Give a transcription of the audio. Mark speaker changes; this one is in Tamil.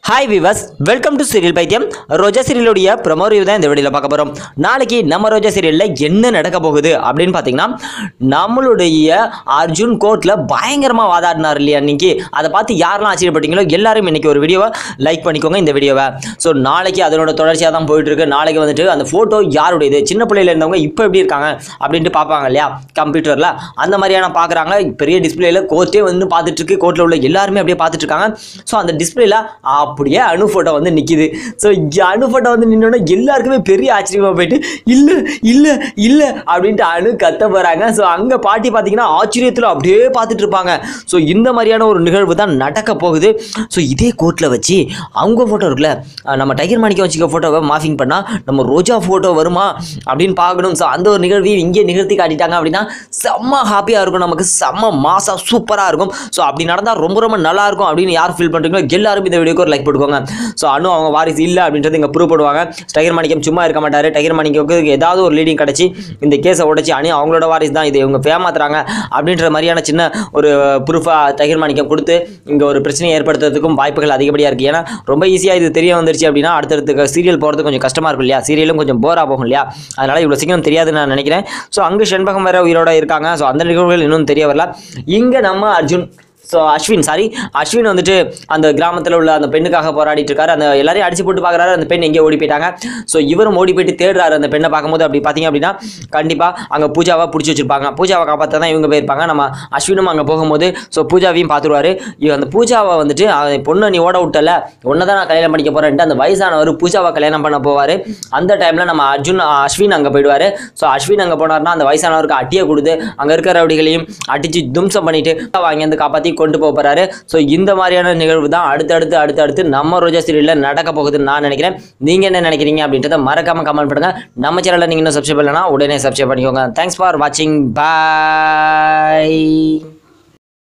Speaker 1: hi viewers welcome to serial பைத்தியம் ரோஜா சீரியலுடைய ப்ரொமோ ரிவ்யூ தான் இந்த வீடியோவில் பார்க்க போகிறோம் நாளைக்கு நம்ம ரோஜா சீரியலில் என்ன நடக்க போகுது அப்படின்னு பார்த்தீங்கன்னா நம்மளுடைய அர்ஜுன் கோர்ட்டில் பயங்கரமாக வாதாடினார் இல்லையா இன்னைக்கு அதை பார்த்து யாரெல்லாம் ஆச்சரியப்பட்டீங்களோ எல்லாரும் இன்னைக்கு ஒரு வீடியோவை லைக் பண்ணிக்கோங்க இந்த வீடியோவை ஸோ நாளைக்கு அதனோட தொடர்ச்சியாக தான் போயிட்டு இருக்கு நாளைக்கு வந்துட்டு அந்த ஃபோட்டோ யாருடையது சின்ன பிள்ளையில இருந்தவங்க இப்போ எப்படி இருக்காங்க அப்படின்ட்டு பார்ப்பாங்க இல்லையா கம்ப்யூட்டரில் அந்த மாதிரியான பார்க்குறாங்க பெரிய டிஸ்பிளேல கோர்ட்டே வந்து பார்த்துட்டு இருக்கு கோர்ட்டில் உள்ள எல்லாருமே அப்படியே பார்த்துட்டு இருக்காங்க ஸோ அந்த டிஸ்பிளேல அப்படியே அணு ஃபோட்டோ வந்து நிற்கிது ஸோ அணு ஃபோட்டோ வந்து நின்னோடனே எல்லாருக்குமே பெரிய ஆச்சரியமாக போயிட்டு இல்லை இல்லை இல்லை அப்படின்ட்டு அணு கத்த போகிறாங்க ஸோ அங்கே பாட்டி பார்த்தீங்கன்னா ஆச்சரியத்தில் அப்படியே பார்த்துட்டு இருப்பாங்க ஸோ இந்த மாதிரியான ஒரு நிகழ்வு தான் நடக்க போகுது ஸோ இதே கோர்ட்டில் வச்சு அவங்க ஃபோட்டோ இருக்குல்ல அஹ் நம்ம டைகர் மாணிக்கம் வச்சுக்க ஃபோட்டோவை மாஃபிங் பண்ணால் நம்ம ரோஜா ஃபோட்டோ வருமா அப்படின்னு பார்க்கணும் ஸோ அந்த ஒரு நிகழ்வையும் இங்கே நிகழ்த்தி காட்டிட்டாங்க அப்படின்னா செம்ம ஹாப்பியாக இருக்கும் நமக்கு செம்ம மாசா சூப்பராக இருக்கும் ஸோ அப்படி நடந்தால் ரொம்ப ரொம்ப நல்லா இருக்கும் அப்படின்னு யார் ஃபீல் பண்ணுறீங்களோ எல்லாரும் இந்த வீடியோக்கு ஒரு லைக் போட்டுக்கோங்க ஸோ அனு அவங்க வாரிசு இல்லை அப்படின்றது இங்கே ப்ரூவ் பண்ணுவாங்க டைகர் மாணிக்கம் சும்மா இருக்க மாட்டார் டைகர் மாணிக்கவுக்கு ஏதாவது ஒரு லீடிங் கிடச்சி இந்த கேஸை உடச்சி அணு அவங்களோட வாரிசு தான் இது இவங்க ஏமாத்துறாங்க அப்படின்ற மாதிரியான சின்ன ஒரு ப்ரூஃபாக டைகர் மாணிக்கம் கொடுத்து இங்கே ஒரு பிரச்சனையை ஏற்படுத்துறதுக்கும் வாய்ப்புகள் அதிகப்படியாக இருக்குது ஏன்னா ரொம்ப ஈஸியாக இது தெரிய வந்துருச்சு அப்படின்னா அடுத்தடுத்து சீரியல் போகிறது கொஞ்சம் கஷ்டமாக இருக்கும் இல்லையா சீரியலும் கொஞ்சம் போராக போகும் இல்லையா அதனால் இவ்வளோ சீக்கிரம் தெரியாதுன்னு நான் நினைக்கிறேன் ஸோ அங்கே செண்பகம் வேற உயிரோட இருக்காங்க ஸோ அந்த நிகழ்வுகள் இன்னும் தெரிய வரல இங்கே நம்ம அர்ஜுன் ஸோ அஸ்வின் சாரி அஸ்வின் வந்துட்டு அந்த கிராமத்தில் உள்ள அந்த பெண்ணுக்காக போராடிட்டு இருக்காரு அந்த எல்லாரையும் அடிச்சு போட்டு பார்க்குறாரு அந்த பெண் எங்கேயோ ஓடி போயிட்டாங்க ஸோ இவரும் ஓடி போயிட்டு தேடுறாரு அந்த பெண்ணை பார்க்கும்போது அப்படி பார்த்தீங்க அப்படின்னா கண்டிப்பாக அங்கே பூஜாவை பிடிச்சி வச்சிருப்பாங்க பூஜாவை காப்பாற்ற தான் இவங்க போயிருப்பாங்க நம்ம அஸ்வினும் அங்கே போகும்போது ஸோ பூஜாவையும் பார்த்துருவாரு இவ அந்த பூஜாவை வந்துட்டு அவன் பொண்ணை நீ ஓட விட்டல உன்னை தான் நான் கல்யாணம் பண்ணிக்க போறேன்ட்டு அந்த வயசானவர் பூஜாவை கல்யாணம் பண்ண போவார் அந்த டைமில் நம்ம அர்ஜுன் அஸ்வின் அங்கே போயிடுவார் ஸோ அஸ்வின் அங்கே போனார்னா அந்த வயசானவருக்கு அட்டியை கொடுத்து அங்கே இருக்கிற ரவுடிகளையும் அடிச்சு தும்சம் பண்ணிட்டு வாங்கி வந்து காப்பாற்றி கொண்டு போக போறாரு ஸோ இந்த மாதிரியான நிகழ்வு தான் அடுத்தடுத்து அடுத்தடுத்து நம்ம ரோஜா சீரியலில் நடக்க போகுதுன்னு நான் நினைக்கிறேன் நீங்கள் என்ன நினைக்கிறீங்க அப்படின்றத மறக்காம கமெண்ட் பண்ணுங்க நம்ம சேனலில் நீங்கள் இன்னும் சப்ஸ்கிரைப் பண்ணலன்னா உடனே சப்ஸ்கிரைப் பண்ணிக்கோங்க தேங்க்ஸ் ஃபார் வாட்சிங் பாய்